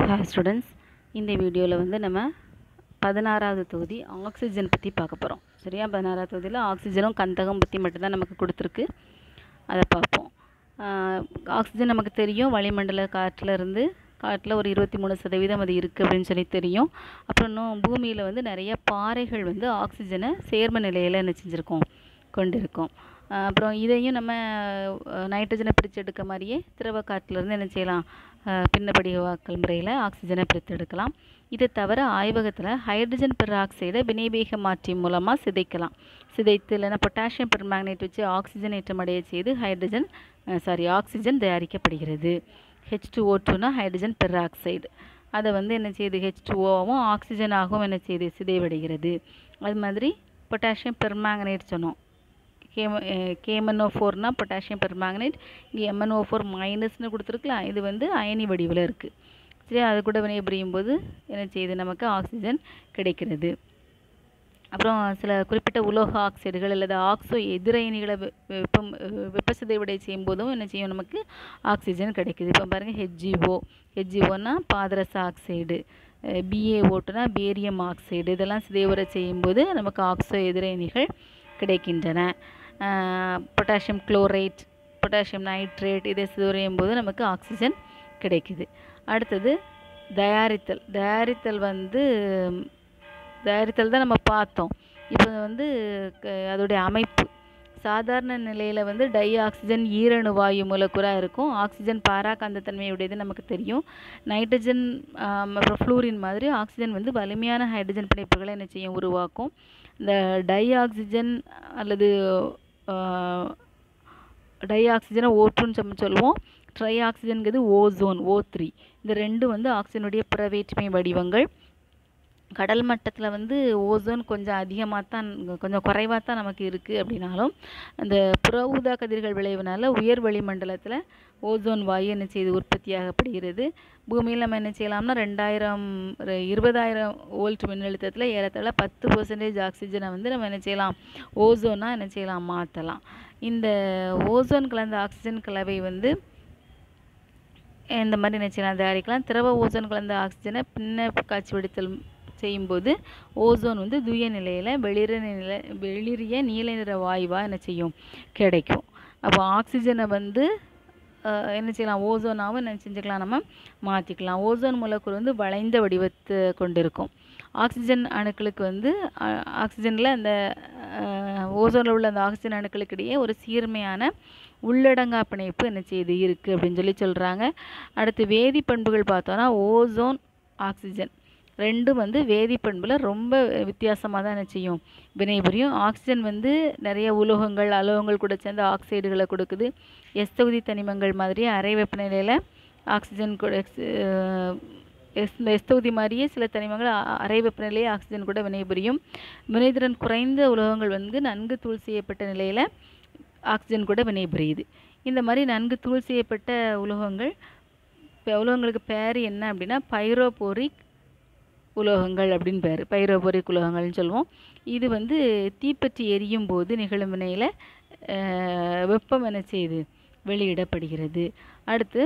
hi students இந்த வீடியோவில் வந்து நம்ம பதினாறாவது தொகுதி ஆக்சிஜன் பற்றி பார்க்க போகிறோம் சரியா பதினாறாவது தொகுதியில் ஆக்சிஜனும் கந்தகம் பற்றி மட்டும்தான் நமக்கு கொடுத்துருக்கு அதை பார்ப்போம் ஆஹ் ஆக்சிஜன் நமக்கு தெரியும் வளிமண்டல காற்றுல இருந்து காற்றில் ஒரு இருபத்தி மூணு சதவீதம் அது இருக்குது அப்படின்னு சொல்லி தெரியும் அப்புறம் இன்னும் பூமியில் வந்து நிறைய பாறைகள் வந்து ஆக்சிஜனை சேர்ம நிலையில் என்ன செஞ்சுருக்கோம் கொண்டிருக்கோம் ஆஹ் அப்புறம் இதையும் நம்ம அஹ், நைட்ரஜனை பிரித்து எடுக்க மாதிரியே திரவ காற்றிலிருந்து என்ன செய்யலாம் ஆஹ், பின்னப்படிவாக்கல் முறையில் ஆக்சிஜனை பிரித்து எடுக்கலாம் இது தவிர ஆய்வகத்தில் ஹைட்ரஜன் பெராக்சைடை வினைவேக மாற்றி மூலமாக சிதைக்கலாம் சிதைத்து இல்லைன்னா பொட்டாசியம் பெர்மேங்கனேட் வச்சு ஆக்சிஜனேற்றம் அடைய செய்து ஹைட்ரஜன் சாரி ஆக்சிஜன் தயாரிக்கப்படுகிறது ஹெச் டூ ஓ டூனா ஹைட்ரஜன் பெராக்சைடு அதை வந்து என்ன செய்யுது ஹெச் டூஓவும் ஆக்சிஜனாகவும் என்ன செய்யுது சிதைவடைகிறது அது மாதிரி பொட்டாசியம் பெர்மேங்கனேட் சொன்னோம் கேம கேமன்ஓ ஃபோர்னா பொட்டாசியம் பெர்மேங்கனேட் இங்கே எம்என்ஓ ஃபோர் மைனஸ்னு கொடுத்துருக்கலாம் இது வந்து அயனி வடிவில் இருக்குது சரி அது கூட வினைபுரியும் போது என்ன செய்யுது நமக்கு ஆக்சிஜன் கிடைக்கிறது அப்புறம் சில குறிப்பிட்ட உலோக ஆக்சைடுகள் அல்லது ஆக்சோ எதிரயனிகளை வெ- வெப்பம் அஹ் வெப்பசிதைவடை செய்யும் போதும் என்ன செய்யும் நமக்கு ஆக்சிஜன் கிடைக்குது இப்போ பாருங்கள் ஹெச்ஜிஓ ஹெச்ஜிஓனா பாதரச ஆக்சைடு பிஏ ஓட்டுனா பேரியம் ஆக்சைடு இதெல்லாம் சிதைவுற செய்யும்போது நமக்கு ஆக்சோ எதிரயனிகள் கிடைக்கின்றன பொட்டாசியம் குளோரைட் பொட்டாசியம் நைட்ரேட் இதை சிதைவுறையும் போது நமக்கு ஆக்சிஜன் கிடைக்குது அடுத்தது தயாரித்தல் தயாரித்தல் வந்து தயாரித்தல் தான் நம்ம பார்த்தோம் இப்போ வந்து க- அதோடைய அமைப்பு சாதாரண நிலையில் வந்து டை ஆக்சிஜன் ஈரணு வாயு மூலக்கூறாக இருக்கும் ஆக்சிஜன் பாராகாந்தத்தன்மையுடையது நமக்கு தெரியும் நைட்ரஜன் ஆம், அப்புறம் ஃப்ளூரின் மாதிரி ஆக்சிஜன் வந்து வலிமையான ஹைட்ரஜன் பிணைப்புகளை என்ன செய்யும் உருவாக்கும் இந்த டை ஆக்சிஜன் அல்லது டை ஆக்சிஜனை ஓட்டுன்னு நம்ம சொல்லுவோம் ட்ரை ஆக்சிஜன்கிறது ஓசோன் ஓ த்ரீ இந்த ரெண்டும் வந்து ஆக்சிஜனுடைய புறவேற்றுமை வடிவங்கள் கடல் மட்டத்தில் வந்து ஓசோன் கொஞ்சம் அதிகமாக தான் கொஞ்சம் குறைவாக தான் நமக்கு இருக்குது அப்படின்னாலும் அந்த புற ஊதா கதிர்கள் விளைவுனால உயர் வளிமண்டலத்தில் ஓசோன் வாயு என்ன செய்து உற்பத்தியாகப்படுகிறது பூமியில் நம்ம என்ன செய்யலாம்னா ரெண்டாயிரம் ஒரு இருபதாயிரம் வோல்ட் மின்னழுத்தத்தில் ஏறத்தாழ பத்து பர்சன்டேஜ் ஆக்சிஜனை வந்து நம்ம என்ன செய்யலாம் ஓசோனாக என்ன செய்யலாம் மாற்றலாம் இந்த ஓசோன் கலந்த ஆக்சிஜன் கலவை வந்து இந்த மாதிரி என்ன செய்யலாம் தயாரிக்கலாம் திரவ ஓசோன் கலந்த ஆக்சிஜனை பின்ன காட்சி வெடித்தல் செய்யும்போது ஓசோன் வந்து தூய நிலையில் வெளிர நில வெளிரிய நீல நிற வாயுவாக என்ன செய்யும் கிடைக்கும் அப்போ ஆக்சிஜனை வந்து அஹ், என்ன செய்யலாம் ஓசோனாகவும் என்ன செஞ்சுக்கலாம் நம்ம மாற்றிக்கலாம் ஓசோன் மூலக்கூறு வந்து வளைந்த வடிவத்தை கொண்டிருக்கும் ஆக்சிஜன் அணுக்களுக்கு வந்து ஆக்சிஜனில் அந்த ஓசோனில் உள்ள அந்த ஆக்சிஜன் அணுக்களுக்கு இடையே ஒரு சீர்மையான உள்ளடங்கா பிணைப்பு என்ன செய்யுது இருக்குது அப்படின்னு சொல்லி சொல்கிறாங்க அடுத்து வேதிப்பண்புகள் பார்த்தோன்னா ஓசோன் ஆக்சிஜன் ரெண்டும் வந்து வேதிப்பண்பில் ரொம்ப வித்தியாசமாக தான் என்ன செய்யும் வினைபுரியும் ஆக்சிஜன் வந்து நிறைய உலோகங்கள் அலோகங்கள் கூட சேர்ந்து ஆக்சைடுகளை கொடுக்குது எஸ் தொகுதி தனிமங்கள் மாதிரி அறை வெப்பநிலையில் ஆக்சிஜன் கூட அஹ், எஸ் எஸ் தொகுதி மாதிரியே சில தனிமங்கள் அ- அறை வெப்பநிலையே ஆக்சிஜன் கூட வினைபுரியும் வினைத்திறன் குறைந்த உலோகங்கள் வந்து நன்கு தூள் செய்யப்பட்ட நிலையில் ஆக்சிஜன் கூட வினைபுரியுது இந்த மாதிரி நன்கு தூள் செய்யப்பட்ட உலோகங்கள் இப்போ உலோகங்களுக்கு பேர் என்ன அப்படின்னா பைரோபோரிக் உலோகங்கள் அப்படின்னு பேர் பைரோபோரிக் உலோகங்கள்னு சொல்லுவோம் இது வந்து தீப்பற்றி எரியும் போது நிகழும் வினையில் வெப்பம் என்ன செய்யுது வெளியிடப்படுகிறது அடுத்து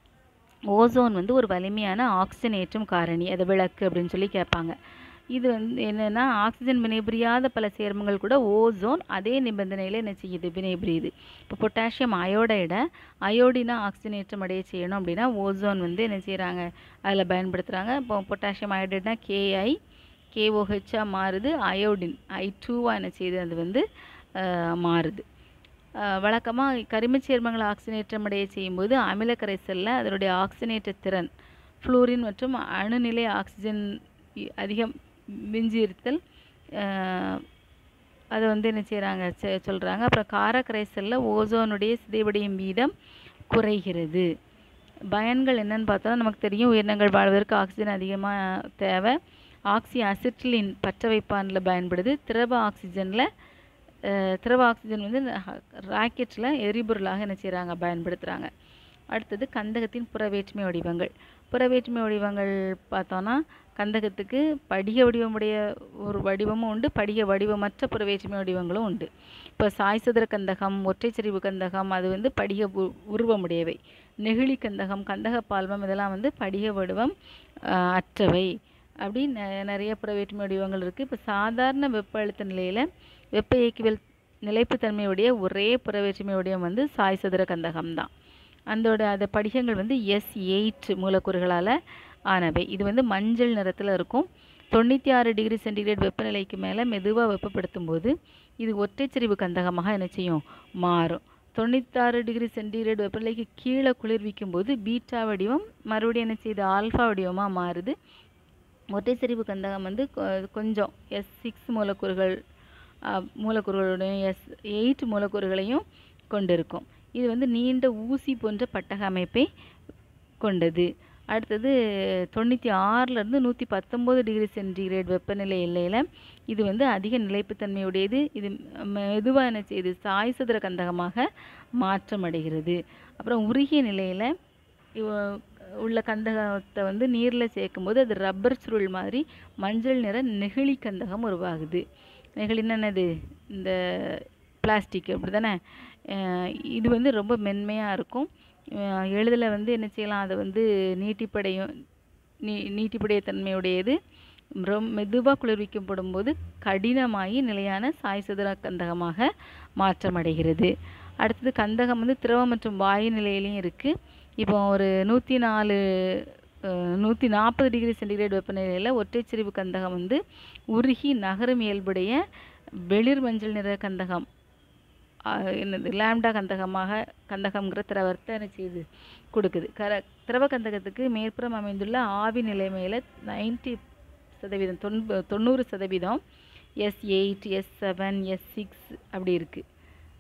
ஓசோன் வந்து ஒரு வலிமையான ஆக்சிஜனேற்றும் காரணி அது விளக்கு அப்படின்னு சொல்லி கேட்பாங்க இது வந்து என்னென்னா ஆக்சிஜன் வினைபுரியாத பல சேர்மங்கள் கூட ஓசோன் அதே நிபந்தனையில் என்ன செய்யுது வினைபுரியுது இப்போ பொட்டாசியம் அயோடைடை அயோடினா ஆக்சிஜனேற்றம் அடைய செய்யணும் அப்படின்னா ஓசோன் வந்து என்ன செய்கிறாங்க அதில் பயன்படுத்துகிறாங்க இப்போ பொட்டாசியம் அயோடைட்னா கேஐ கேஓஹெச்ஆ மாறுது அயோடின் ஐ டூவாக என்ன செய்யுது அது வந்து அஹ், மாறுது வழக்கமாக கரிமச் சேர்மங்களை ஆக்சிஜனேற்றம் அடைய செய்யும்போது அமில கரைசலில் அதனுடைய ஆக்சிஜனேற்ற திறன் ஃப்ளூரின் மற்றும் அணுநிலை ஆக்சிஜன் இ- அதிகம் மிஞ்சி இருத்தல் அஹ், அதை வந்து என்ன செய்கிறாங்க சொல்கிறாங்க அப்புறம் கார கரைசலில் ஓசோனுடைய சிதைவடையும் வீதம் குறைகிறது பயன்கள் என்னன்னு பார்த்தோம்னா நமக்கு தெரியும் உயிரினங்கள் வாழ்வதற்கு ஆக்சிஜன் அதிகமாக தேவை ஆக்சி அசிட்டிலின் பற்ற வைப்பானில் பயன்படுது திரவ ஆக்சிஜனில் திரவ ஆக்சிஜன் வந்து ராக்கெட்டில் எரிபொருளாக என்ன செய்கிறாங்க பயன்படுத்துகிறாங்க அடுத்தது கந்தகத்தின் புறவேற்றுமை வடிவங்கள் புறவேற்றுமை வடிவங்கள் பார்த்தோன்னா கந்தகத்துக்கு படிக வடிவமுடைய ஒரு வடிவமும் உண்டு படிக வடிவமற்ற புறவேற்றுமை வடிவங்களும் உண்டு இப்போ சாய்சதுர கந்தகம் ஒற்றைச்சரிவு கந்தகம் அது வந்து படிக உ- உருவமுடையவை நெகிழி கந்தகம் கந்தக பால்மம் இதெல்லாம் வந்து படிக வடிவம் ஆஹ், அற்றவை அப்படி நெ- நிறைய புறவேற்றுமை வடிவங்கள் இருக்குது இப்போ சாதாரண வெப்ப அழுத்த நிலையில் வெப்ப இயக்கவியல் நிலைப்புத்தன்மையுடைய ஒரே புறவேற்றுமை வடிவம் வந்து சாய்சதுர கந்தகம் தான் அதோட அந்த படிகங்கள் வந்து எஸ் எயிட் மூலக்கூறுகளால் ஆனவை இது வந்து மஞ்சள் நிறத்தில் இருக்கும் தொண்ணூற்றி ஆறு டிகிரி சென்டிகிரேட் வெப்பநிலைக்கு மேலே மெதுவாக வெப்பப்படுத்தும் போது இது ஒற்றைச்சரிவு கந்தகமாக என்ன செய்யும் மாறும் தொண்ணூத்தாறு டிகிரி சென்டிகிரேட் வெப்பநிலைக்கு கீழே குளிர்விக்கும் போது பீட்டா வடிவம் மறுபடியும் என்ன செய்யுது ஆல்ஃபா வடிவமாக மாறுது ஒற்றைச்சரிவு கந்தகம் வந்து கொ- கொஞ்சம் எஸ் சிக்ஸ் மூலக்கூறுகள் அஹ், மூலக்கூறுகளுடையும் எஸ் எயிட் மூலக்கூறுகளையும் கொண்டிருக்கும் இது வந்து நீண்ட ஊசி போன்ற பட்டக அமைப்பை கொண்டது அடுத்தது தொண்ணூற்றி ஆறிலிருந்து நூற்றி பத்தொம்போது டிகிரி சென்டிகிரேட் வெப்பநிலை எல்லையில் இது வந்து அதிக நிலைப்புத்தன்மையுடையது இது மெதுவாக என்ன செய்யுது சாய்சதுர கந்தகமாக மாற்றமடைகிறது அப்புறம் உருகிய நிலையில் உள்ள கந்தகத்தை வந்து நீரில் சேர்க்கும்போது அது ரப்பர் சுருள் மாதிரி மஞ்சள் நிற நெகிழி கந்தகம் உருவாகுது நெகிழின்னா என்னது இந்த பிளாஸ்டிக் அப்படி தானே இது வந்து ரொம்ப மென்மையாக இருக்கும் எளிதில் வந்து என்ன செய்யலாம் அதை வந்து நீட்டிப்படையும் நீ நீட்டிப்படைய தன்மையுடையது ரொம்ப மெதுவாக குளிர்விக்கப்படும் போது கடினமாகி நிலையான சாய்சதுர கந்தகமாக மாற்றமடைகிறது அடுத்தது கந்தகம் வந்து திரவ மற்றும் வாயு நிலையிலையும் இருக்குது இப்போ ஒரு நூற்றி நாலு நூற்றி நாற்பது டிகிரி சென்டிகிரேட் வெப்பநிலையில் ஒற்றைச்சரிவு கந்தகம் வந்து உருகி நகரும் இயல்புடைய வெளிர் மஞ்சள் நிற கந்தகம் ஆஹ் என்னது லாம்டா கந்தகமாக கந்தகம்ங்கிற திரவத்தை என்ன செய்யுது கொடுக்குது கர திரவ கந்தகத்துக்கு மேற்புறம் அமைந்துள்ள ஆவி நிலைமையில் நைன்டி சதவீதம் தொன்ப தொண்ணூறு சதவீதம் S eight S seven S six அப்படி இருக்குது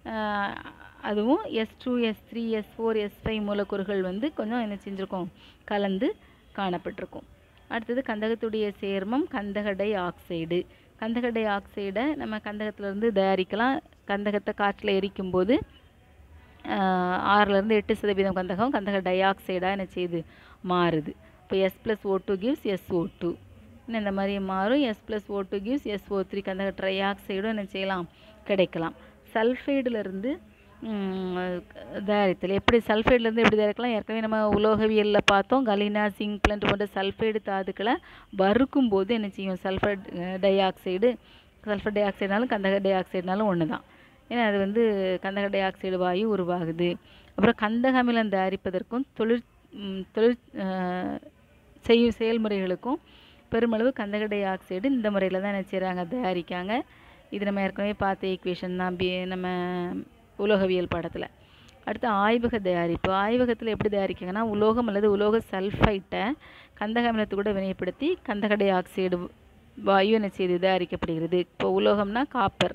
அதுவும் S two S three S four S five மூலக்கூறுகள் வந்து கொஞ்சம் என்ன செஞ்சுருக்கோம் கலந்து காணப்பட்டிருக்கும் அடுத்தது கந்தகத்துடைய சேர்மம் கந்தக டை ஆக்சைடு கந்தக டை ஆக்சைடை நம்ம கந்தகத்திலேருந்து தயாரிக்கலாம் கந்தகத்தை காற்றில் எரிக்கும்போது ஆஹ் ஆறிலிருந்து எட்டு சதவீதம் கந்தகம் கந்தக டை ஆக்சைடாக என்ன செய்யுது மாறுது இப்போ S plus O two gives S O two இன்னும் இந்த மாதிரி மாறும் S plus O two gives S O three கந்தக ட்ரை ஆக்சைடும் என்ன செய்யலாம் கிடைக்கலாம் சல்ஃபைடுலேருந்து தயாரித்தல் எப்படி சல்ஃபைட்லேருந்து எப்படி தயாரிக்கலாம் ஏற்கனவே நம்ம உலோகவியலில் பார்த்தோம் கலினா சிங்க் பிளண்ட் போன்ற சல்ஃபைடு தாதுக்களை வறுக்கும் போது என்ன செய்யும் சல்ஃபர் டை ஆக்சைடு சல்ஃபர் டை ஆக்சைடுனாலும் கந்தக டை ஆக்சைடுனாலும் ஒன்று தான் ஏன்னா அது வந்து கந்தக டை ஆக்சைடு வாயு உருவாகுது அப்புறம் கந்தக அமிலம் தயாரிப்பதற்கும் தொழிற் ம், தொழிற் அஹ், செய்யும் செயல்முறைகளுக்கும் பெருமளவு கந்தக டை ஆக்சைடு இந்த முறையில் தான் என்ன செய்கிறாங்க தயாரிக்காங்க இது நம்ம ஏற்கனவே பார்த்த ஈக்குவேஷன் தான் பி நம்ம உலோகவியல் பாடத்தில் அடுத்து ஆய்வக தயாரிப்பு ஆய்வகத்தில் எப்படி தயாரிக்காங்கன்னா உலோகம் அல்லது உலோக சல்ஃபைட்டை கந்தக அமிலத்து கூட வினைப்படுத்தி கந்தக டை ஆக்சைடு வாயு என்ன செய்து தயாரிக்கப்படுகிறது இப்போ உலோகம்னா காப்பர்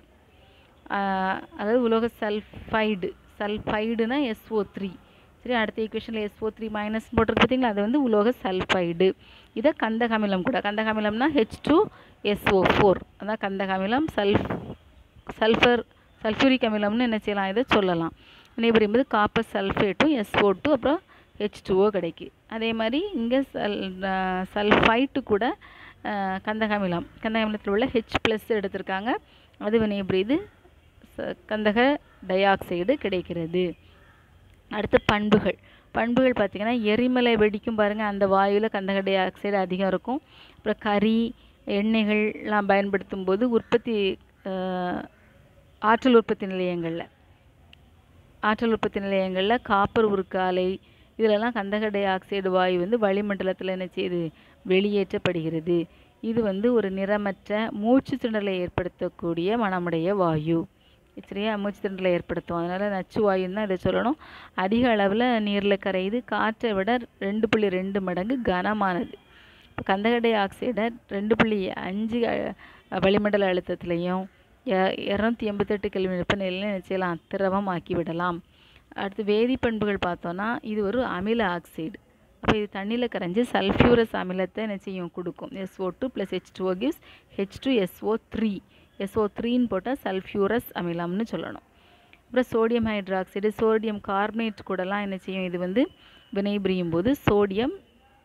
அதாவது உலோக சல்ஃபைடு சல்ஃபைடுனா எஸ்ஓ த்ரீ சரி அடுத்த ஈக்குவேஷனில் எஸ்ஓ த்ரீ மைனஸ் போட்டிருக்கு பார்த்தீங்களா அது வந்து உலோக சல்ஃபைடு இதை கந்தக அமிலம் கூட கந்தக அமிலம்னா ஹெச் டூ எஸ்ஓ ஃபோர் அதான் கந்தக அமிலம் சல்ஃப் சல்ஃபர் சல்ஃபூரிக் அமிலம்னு என்ன செய்யலாம் இதை சொல்லலாம் வினைபுரியும் போது காப்பர் சல்ஃபேட்டும் எஸ்ஓ டூ அப்புறம் ஹெச் டூஓ கிடைக்கு அதே மாதிரி இங்கே சல் சல்ஃபைட்டு கூட அஹ், கந்தக அமிலம் கந்தக அமிலத்தில் உள்ள ஹெச் ப்ளஸ் எடுத்திருக்காங்க அது வினைபுரியுது ச- கந்தக டை ஆக்சைடு கிடைக்கிறது அடுத்து பண்புகள் பண்புகள் பார்த்திங்கன்னா எரிமலை வெடிக்கும் பாருங்கள் அந்த வாயுவில் கந்தக டை ஆக்சைடு அதிகம் இருக்கும் அப்புறம் கறி எண்ணெய்கள்லாம் பயன்படுத்தும் போது உற்பத்தி அஹ், ஆற்றல் உற்பத்தி நிலையங்களில் ஆற்றல் உற்பத்தி நிலையங்களில் காப்பர் உருக்காலை இதிலெல்லாம் கந்தக டை ஆக்சைடு வாயு வந்து வளிமண்டலத்தில் என்ன செய்யுது வெளியேற்றப்படுகிறது இது வந்து ஒரு நிறமற்ற மூச்சு திணறலை ஏற்படுத்தக்கூடிய மனமுடைய வாயு சரியா மூச்சு திணறலை ஏற்படுத்தும் அதனால் நச்சு வாயுன்னு தான் இதை சொல்லணும் அதிக அளவில் நீரில் கரையுது காற்றை விட ரெண்டு புள்ளி ரெண்டு மடங்கு கனமானது இப்போ கந்தக டை ஆக்சைடை ரெண்டு புள்ளி அஞ்சு அ- வளிமண்டல அழுத்தத்துலேயும் இரநூத்தி எண்பத்தெட்டு கெல்வின் வெப்பநிலையிலும் என்ன செய்யலாம் திரவம் ஆக்கி விடலாம் அடுத்து வேதிப்பண்புகள் பார்த்தோன்னா இது ஒரு அமில ஆக்சைடு அப்போ இது தண்ணியில் கரைஞ்சி சல்ஃபியூரஸ் அமிலத்தை என்ன செய்யும் கொடுக்கும் SO two plus H two gives H two SO three SO த்ரீன்னு போட்டால் சல்ஃபியூரஸ் அமிலம்னு சொல்லணும் அப்புறம் சோடியம் ஹைட்ராக்சைடு சோடியம் கார்பனேட் கூடலாம் என்ன செய்யும் இது வந்து வினைபுரியும் போது சோடியம்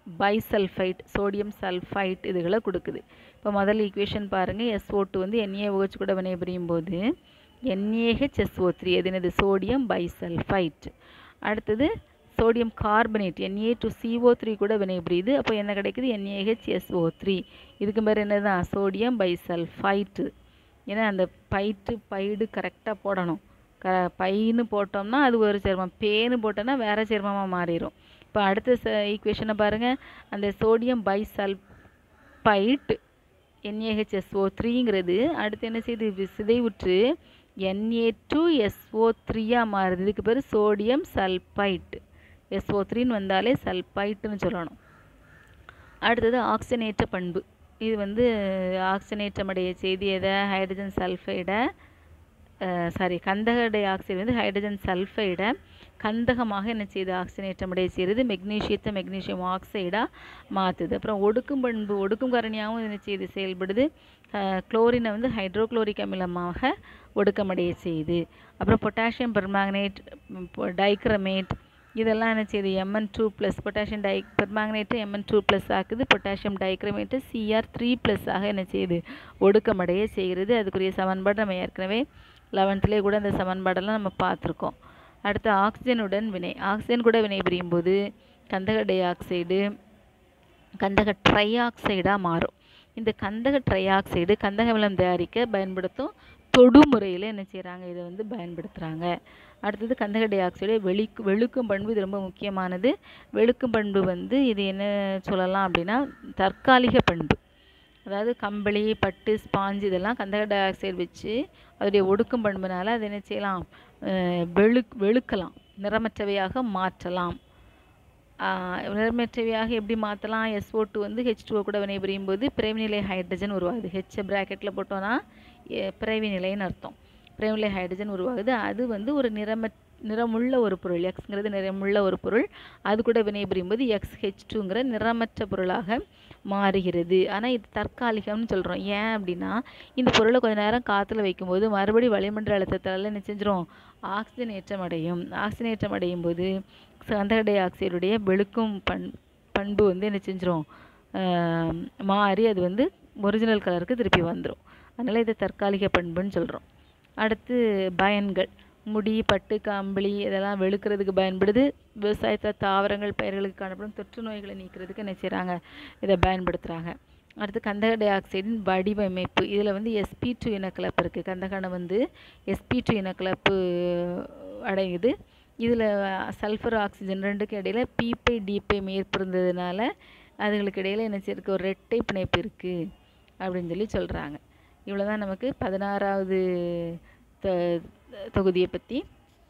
பைசல்ஃபைட் சோடியம் சல்ஃபைட் இதுகளை கொடுக்குது இப்போ முதல் ஈக்குவேஷன் பாருங்கள் எஸ்ஓ டூ வந்து என்ஏஓஹெச் கூட வினைபுரியும் போது என்ஏஹெச்எஸ்ஓ த்ரீ அது என்னது சோடியம் பைசல்ஃபைட் அடுத்தது sodium carbonate NA two CO three கூட வினைபுரியுது அப்போ என்ன கிடைக்குது என்ஏஹெச்எஸ்ஓ த்ரீ இதுக்கு பேர் என்னதான் சோடியம் பைசல்ஃபைட்டு ஏன்னா அந்த பைட்டு பைடு கரெக்டாக போடணும் க பைன்னு போட்டோம்னா அது ஒரு சேர்மம் பேன்னு போட்டோம்னா வேறு சேர்மமாக மாறிடும் இப்போ அடுத்த ச ஈக்குவேஷனை பாருங்கள் அந்த சோடியம் பைசல்பைட் என்ஏஹெச்எஸ்ஓ த்ரீங்கிறது அடுத்து என்ன செய்யுது சிதைவுற்று என்ஏ டூ எஸ்ஓ த்ரீயாக மாறுது இதுக்கு பேர் சோடியம் சல்பைட் எஸ்ஓ த்ரீன்னு வந்தாலே சல்பைட்டுன்னு சொல்லணும் அடுத்தது ஆக்சிஜனேற்ற பண்பு இது வந்து ஆக்சிஜனேற்றமடைய செய்தி எதை ஹைட்ரஜன் சல்ஃபைடை சாரி கந்தக டை ஆக்சைடு வந்து ஹைட்ரஜன் சல்ஃபைடை கந்தகமாக என்ன செய்யுது ஆக்சிஜனேற்றமடைய செய்கிறது மெக்னீஷியத்தை மெக்னீஷியம் ஆக்சைடாக மாற்றுது அப்புறம் ஒடுக்கும் பண்பு ஒடுக்கும் காரணியாகவும் என்ன செய்யுது செயல்படுது குளோரினை வந்து ஹைட்ரோக்ளோரிக் அமிலமாக ஒடுக்கமடைய செய்யுது அப்புறம் பொட்டாசியம் பெர்மாங்கனேட் டைக்ரமேட் இதெல்லாம் என்ன செய்யுது MN two plus potassium di permanganate MN two plus ஆக்குது potassium dichromate CR three plus ஆக என்ன செய்யுது ஒடுக்கமடைய செய்கிறது அதுக்குரிய சமன்பாடு நம்ம ஏற்கனவே லெவன்த்துலேயே கூட அந்த சமன்பாடெல்லாம் நம்ம பார்த்துருக்கோம் அடுத்து ஆக்சிஜனுடன் வினை ஆக்சிஜன் கூட வினை புரியும் போது கந்தக டை ஆக்சைடு கந்தக ட்ரை ஆக்சைடாக மாறும் இந்த கந்தக ட்ரை ஆக்சைடு கந்தக அமிலம் தயாரிக்க பயன்படுத்தும் தொடு முறையில் என்ன செய்கிறாங்க இதை வந்து பயன்படுத்துகிறாங்க அடுத்தது கந்தக டை ஆக்சைடு வெளி வெளுக்கும் பண்பு இது ரொம்ப முக்கியமானது வெளுக்கும் பண்பு வந்து இது என்ன சொல்லலாம் அப்படின்னா தற்காலிக பண்பு அதாவது கம்பளி பட்டு ஸ்பாஞ்சு இதெல்லாம் கந்தக டை ஆக்சைடு வச்சு அதோடைய ஒடுக்கும் பண்புனால அதை என்ன செய்யலாம் வெளு வெளுக்கலாம் நிறமற்றவையாக மாற்றலாம் நிறமற்றவையாக எப்படி மாற்றலாம் எஸ்ஓ டூ வந்து ஹெச் டூ கூட வினைபுரியும் போது பிறவிநிலை ஹைட்ரஜன் உருவாகுது ஹெச் ப்ராக்கெட்டில் போட்டோன்னா பிறவி நிலைன்னு அர்த்தம் பிறவிநிலை ஹைட்ரஜன் உருவாகுது அது வந்து ஒரு நிறம நிறமுள்ள ஒரு பொருள் எக்ஸ்ங்கிறது நிறமுள்ள ஒரு பொருள் அது கூட வினைபுரியும் போது எக்ஸ் ஹெச் டூங்கிற நிறமற்ற பொருளாக மாறுகிறது ஆனால் இது தற்காலிகம்னு சொல்கிறோம் ஏன் அப்படின்னா இந்த பொருளை கொஞ்ச நேரம் காற்றுல வைக்கும்போது மறுபடியும் வளிமண்டல அழுத்தத்தால் என்ன செஞ்சிரும் ஆக்சிஜன் ஏற்றம் அடையும் ஆக்சிஜன் ஏற்றம் அடையும் போது கந்தக டை ஆக்சைடுடைய வெளுக்கும் பண் பண்பு வந்து என்ன செஞ்சிரும் மாறி அது வந்து ஒரிஜினல் கலருக்கு திருப்பி வந்துடும் அதனால் இதை தற்காலிக பண்புன்னு சொல்கிறோம் அடுத்து பயன்கள் முடி பட்டு கம்பளி இதெல்லாம் வெளுக்கிறதுக்கு பயன்படுது விவசாயத்தில் தாவரங்கள் பயிர்களுக்கு காணப்படும் தொற்று நோய்களை நீக்கிறதுக்கு என்ன செய்கிறாங்க இதை பயன்படுத்துகிறாங்க அடுத்து கந்தக டை ஆக்சைடின் வடிவமைப்பு இதில் வந்து எஸ்பி டூ இனக்கலப்பு இருக்குது கந்தகனை வந்து எஸ்பி டூ இனக்கலப்பு அடையுது இதில் சல்ஃபர் ஆக்சிஜன் ரெண்டுக்கும் இடையில பிபை டிபை மேற்பு இருந்ததுனால அதுங்களுக்கு இடையில என்ன செய்யிருக்கு ஒரு ரெட்டை பிணைப்பு இருக்குது அப்படின்னு சொல்லி சொல்கிறாங்க இவ்வளோ தான் நமக்கு பதினாறாவது தொ தொகுதியை பற்றி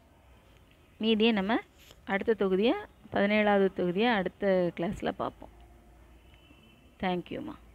மீதியை நம்ம அடுத்த தொகுதியை பதினேழாவது தொகுதியை அடுத்த கிளாஸில் பார்ப்போம் தேங்க்யூம்மா